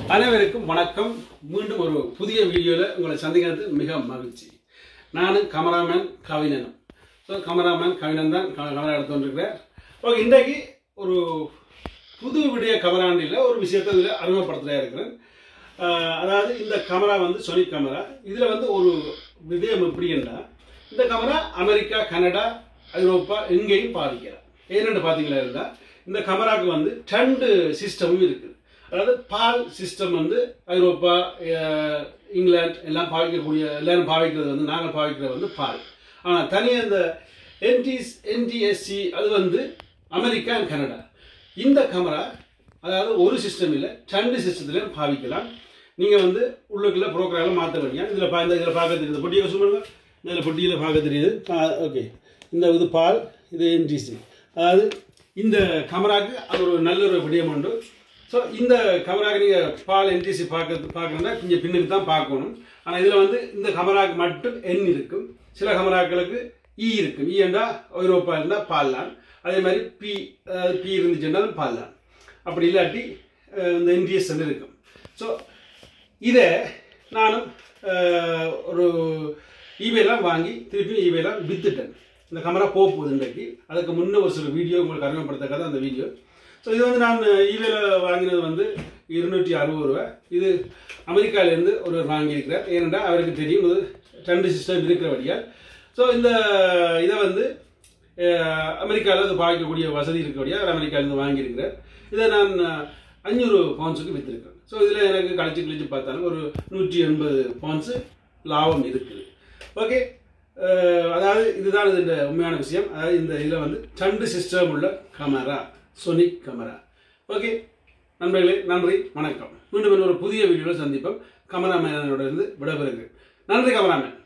அனைவருக்கும் வணக்கம் மீண்டும் ஒரு புதிய வீடியோவில் உங்களை சந்திக்கிறது மிக மகிழ்ச்சி நானும் கமராமேன் கவினனும் ஸோ கமராமேன் கவினன் தான் க- கமரா எடுத்து கொண்டிருக்கிறார் ஓகே இன்றைக்கு ஒரு புது விடிய கமராண்டியில் ஒரு விஷயத்தை இதில் அறிமுகப்படுத்தலையா இருக்கிறேன் ஆஹ் அதாவது இந்த கேமரா வந்து சொனி கேமரா இதில் வந்து ஒரு விடயம் எப்படின்னா இந்த கேமரா அமெரிக்கா கனடா ஐரோப்பா எங்கேயும் பாதிக்கிறார் ஏன்னு பார்த்தீங்களா இருந்தால் இந்த கேமராவுக்கு வந்து ரெண்டு சிஸ்டமும் இருக்குது அதாவது பால் சிஸ்டம் வந்து ஐரோப்பா அஹ், இங்கிலாந்து எல்லாம் பாவிக்கக்கூடிய எல்லாரும் பாவிக்கிறது வந்து நாங்கள் பாவிக்கிறது வந்து பால் ஆனால் தனியாக இந்த என்டிஸ் என்டிஎஸ்சி அது வந்து அமெரிக்கா அண்ட் கனடா இந்த கேமரா அதாவது ஒரு சிஸ்டம் இல்லை ரெண்டு சிஸ்டத்துலையும் பாவிக்கலாம் நீங்கள் வந்து உள்ளுக்குள்ள ப்ரோக்ராமில் மாற்ற வேண்டிய இதில் பா இந்த இதில் பார்க்க தெரியுது பொட்டியை சொல்லுங்க இதில் பொட்டியில் பார்க்க தெரியுது ஓகே இந்த இது பால் இது என்டிசி அதாவது இந்த கேமராக்கு அது ஒரு நல்ல ஒரு விடயம் உண்டு ஸோ இந்த கேமராக்கு நீங்கள் பால் என்டிசி பார்க்க பார்க்கணுன்னா கொஞ்சம் பின்னுக்கு தான் பார்க்கணும் ஆனால் இதில் வந்து இந்த கேமராக்கு மட்டும் எண் இருக்கும் சில கேமராக்களுக்கு இ இருக்கும் இ என்றால் ஐரோப்பா இருந்தால் பால்லாம் அதே மாதிரி பி அதாவது பி இருந்துச்சுன்னாலும் பால்லாம் அப்படி இல்லாட்டி அஹ், இந்த என்டிஎஸ் இருக்கும் ஸோ இதை நானும் அஹ், ஒரு ஈவேலாம் வாங்கி திருப்பி ஈவேலாம் வித்துட்டேன் இந்த கேமரா போக போகுது இன்றைக்கு அதுக்கு முன்னே ஒரு சில வீடியோ உங்களுக்கு அறிமுகப்படுத்தக்காத அந்த வீடியோ ஸோ இது வந்து நான் ஈவேல வாங்கினது வந்து இருநூற்றி அறுபது ரூபா இது அமெரிக்காவிலேருந்து ஒரு வாங்கியிருக்கிறார் ஏனென்றால் அவருக்கு தெரியும் இது ரெண்டு சிஸ்டம் இருக்கிறபடியால் ஸோ இந்த இதை வந்து அமெரிக்காவில் அது பாய்க்கக்கூடிய வசதி இருக்கபடியாக அவர் அமெரிக்காவிலேருந்து வாங்கியிருக்கிறார் இதை நான் அஞ்சூறு பவுன்ஸுக்கு விற்றுருக்கேன் ஸோ இதில் எனக்கு கழிச்சு கழிச்சு பார்த்தாலும் ஒரு நூற்றி எண்பது பவுன்ஸு லாபம் இருக்குது ஓகே அதாவது இதுதான் இந்த உண்மையான விஷயம் அதாவது இந்த இதில் வந்து ரெண்டு சிஸ்டம் உள்ள கேமரா சொனிக் கேமரா ஓகே நண்பர்களே நன்றி வணக்கம் மீண்டும் இன்னொரு புதிய வீடியோவில் சந்திப்போம் கமராமேனோட இருந்து விடைபெறுகிறேன் நன்றி கமராமேன்